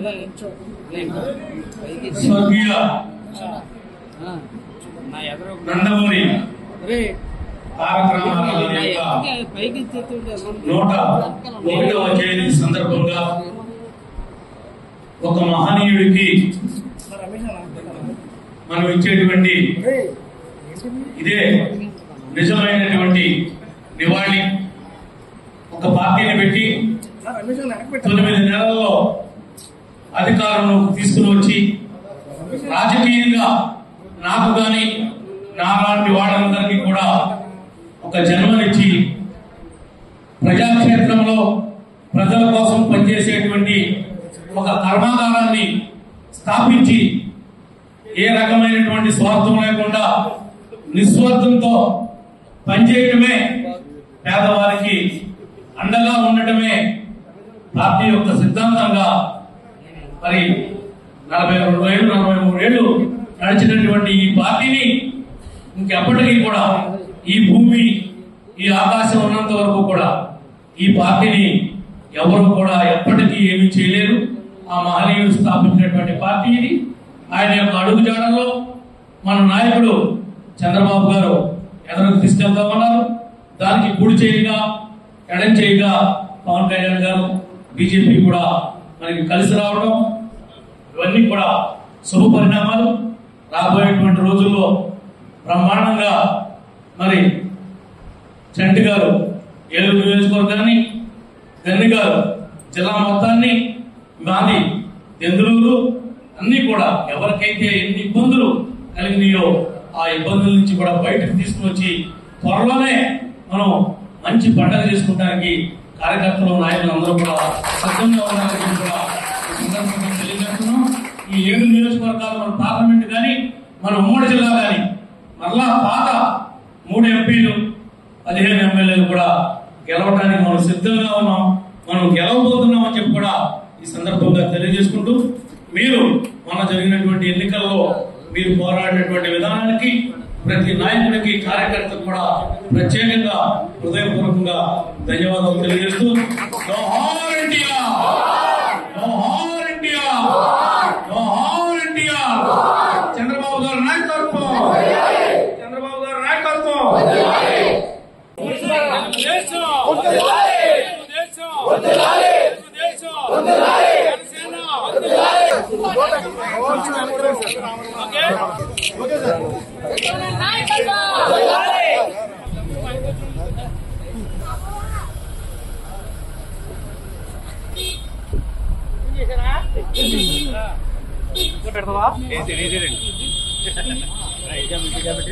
స్వర్గీయ నా ఎదురు నందమూరి రే తారక రామారావు గారి యొక్క పైకి ఎత్తుతుంటే నూట ఒకటవ జయంతి సందర్భంగా ఒక మహనీయుడికి మనం ఇచ్చేటువంటి ఇదే నిజమైనటువంటి నివాళి ఒక పార్టీని పెట్టి తొమ్మిది నెలల్లో అధికారంలో తీసుకుని వచ్చి రాజకీయంగా నాకు గాని నాలాంటి వాళ్ళందరికీ కూడా ఒక జన్మనిచ్చి ప్రజాక్షేత్రంలో ప్రజల కోసం పనిచేసేటువంటి ఒక కర్మాగారాన్ని స్థాపించి ఏ రకమైనటువంటి స్వార్థం లేకుండా నిస్వార్థంతో పనిచేయటమే పేదవారికి అండగా ఉండటమే పార్టీ యొక్క సిద్ధాంతంగా మరి నలభై రెండు ఏళ్ళు నలభై మూడు ఏళ్ళు నడిచినటువంటి ఈ పార్టీని ఇంకెప్పటికీ కూడా ఈ భూమి ఈ ఆకాశం ఉన్నంత వరకు కూడా ఈ పార్టీని ఎవరు కూడా ఎప్పటికీ ఏమీ చేయలేరు ఆ మహనీయుడు స్థాపించినటువంటి పార్టీ ఇది ఆయన యొక్క అడుగుజాడల్లో మన నాయకుడు చంద్రబాబు గారు ఎదరకు తీసుకెళ్తామన్నారు దానికి కుడి చేయిగా ఎడం చేయిగా పవన్ కళ్యాణ్ గారు బీజేపీ కూడా మనకి కలిసి రావడం ఇవన్నీ కూడా శుభ పరిణామాలు రాబోయేటువంటి రోజుల్లో బ్రహ్మాండంగా మరి చంటి గారు ఏలూరు నియోజకవర్గాన్ని గన్ని గారు జిల్లా మొత్తాన్ని మాది దెందులూరు అన్ని కూడా ఎవరికైతే ఎన్ని ఇబ్బందులు కలిగినాయో ఆ ఇబ్బందుల నుంచి కూడా బయటకు తీసుకువచ్చి త్వరలోనే మనం మంచి పండగ చేసుకోవడానికి కార్యకర్తలు నాయకులు అందరూ కూడా సిద్ధంగా ఉన్నారని కూడా ఈ సందర్భంగా తెలియజేస్తున్నాం ఈ ఏడు నియోజకవర్గాలు మన పార్లమెంట్ కానీ మన ఉమ్మడి జిల్లా కానీ మరలా పాత మూడు ఎంపీలు పదిహేను ఎమ్మెల్యేలు కూడా గెలవడానికి మనం సిద్ధంగా ఉన్నాం మనం గెలవబోతున్నాం అని చెప్పి కూడా ఈ సందర్భంగా తెలియజేసుకుంటూ మీరు మన జరిగినటువంటి ఎన్నికల్లో మీరు పోరాడినటువంటి విధానానికి ప్రతి నాయకుడికి కార్యకర్తకు కూడా ప్రత్యేకంగా హృదయపూర్వకంగా ధన్యవాదాలు తెలియజేస్తూ జోహార్ ఇండియా జోహార్ ఇండియా జోహార్ ఇండియా చంద్రబాబు గారి నాయకత్వం చంద్రబాబు గారి నాయకత్వం పెడతావా